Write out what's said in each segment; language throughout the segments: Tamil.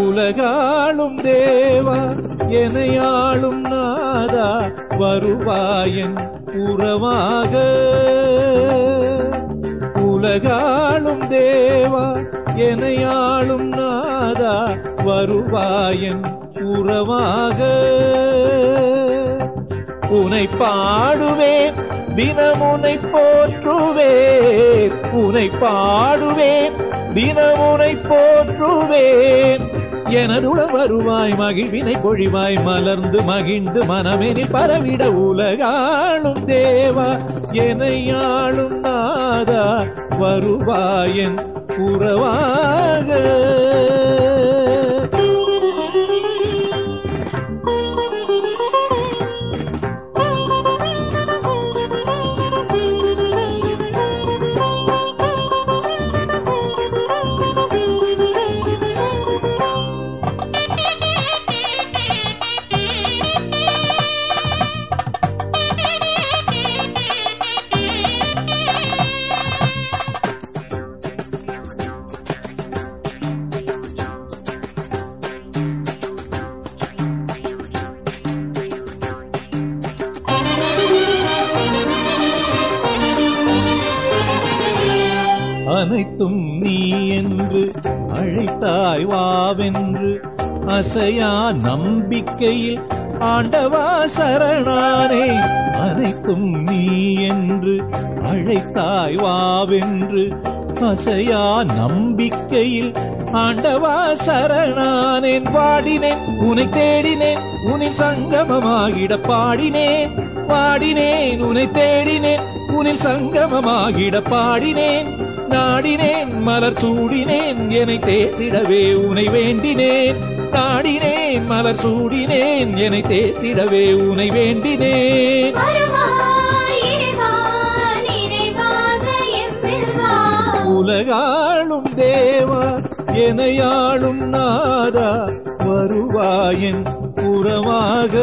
உலகாளும் தேவா எனையாளும் நாதா வருவாயன் உறவாக உலகாளும் தேவா எனையாளும் நாதா வருவாயன் உறவாக உனை பாடுவேன் தினமுனை போற்றுவேன் உனை பாடுவேன் தினமுனை போற்றுவேன் எனதுடன் வருவாய் மகிழ்வினை பொழிவாய் மலர்ந்து மகிழ்ந்து மனமெனில் பரவிட உலகாளும் தேவா எனையாளும் நாதா வருவாயன் உறவாக அனைத்தும் நீ என்று அழைத்தாய் வாவென்று அசையா நம்பிக்கையில் ஆண்டவா சரணானே அனைத்தும் நீ என்று அழைத்தாய் வாவென்று அசையா நம்பிக்கையில் ஆண்டவா சரணானேன் பாடினேன் உனை தேடினேன் உனில் சங்கமமாகிட பாடினேன் பாடினேன் உனை தேடினேன் உனில் சங்கமமாகிட பாடினேன் நாடினேன் மலர் சூடினேன் என்னை தேத்திடவே உனை வேண்டினேன் நாடினேன் மலர் சூடினேன் என்னை தேத்திடவே உனை வேண்டினேன் வருவாய் இறைவா, நிறைவாக எம்மில் வா. உலகாளும் தேவா எனையாளும் நாதா வருவாயன் உறவாக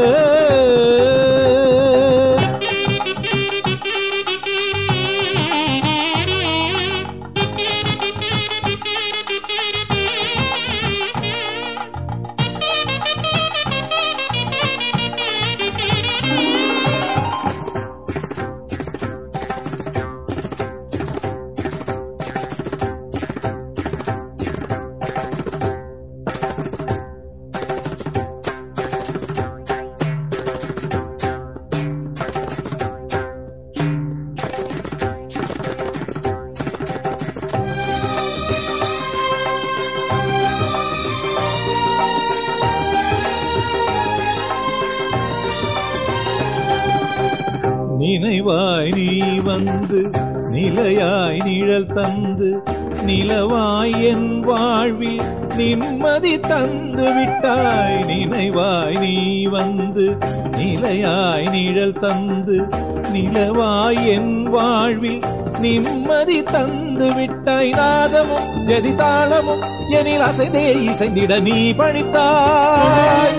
நினைவாய் நீ வந்து நிலையாய் நிழல் தந்து நிலவாய் என் வாழ்வில் நிம்மதி தந்து விட்டாய் நினைவாய் நீ வந்து நிலையாய் நிழல் தந்து நிலவாய் என் வாழ்வில் நிம்மதி தந்து விட்டாய் நாதமும் ஜதிதாளமும் எனில் அசைதே இசைந்திட நீ படித்தாய்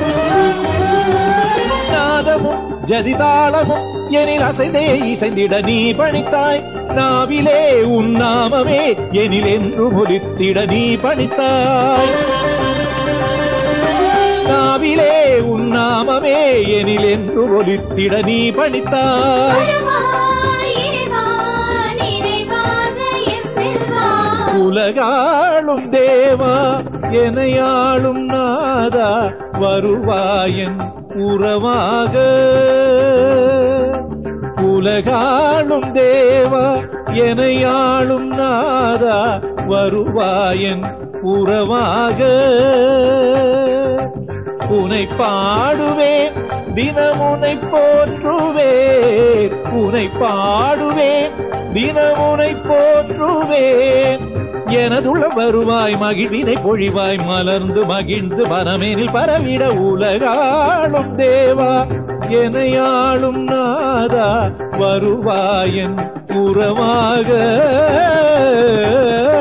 நாதமும் ஜதிதாளமும் எனில் அசைதே இசைந்திட நீ பணித்தாய் நாவிலே உன் நாமமே எனில் என்று ஒலித்திட நீ பணித்தாய் நாவிலே உன் நாமமே எனில் என்று ஒலித்திட நீ பணித்தாய் வருவாய் இறைவா, நிறைவாக எம்மில் வா. உலகாளும் தேவா எனையாளும் நாதா வருவாயன் உறவாக உலகாளும் தேவா எனையாளும் நாதா வருவாயன் உறவாக உனை பாடுவேன் தினமுனை போற்றுவேன் உனை பாடுவேன் தினமுனை போற்றுவேன் எனதுள்ள வருவாய் மகிழ்வினை பொழிவாய் மலர்ந்து மகிழ்ந்து மனமேனில் பரவிட உலகாளும் தேவா எனையாளும் நாதா வருவாயன் உறவாக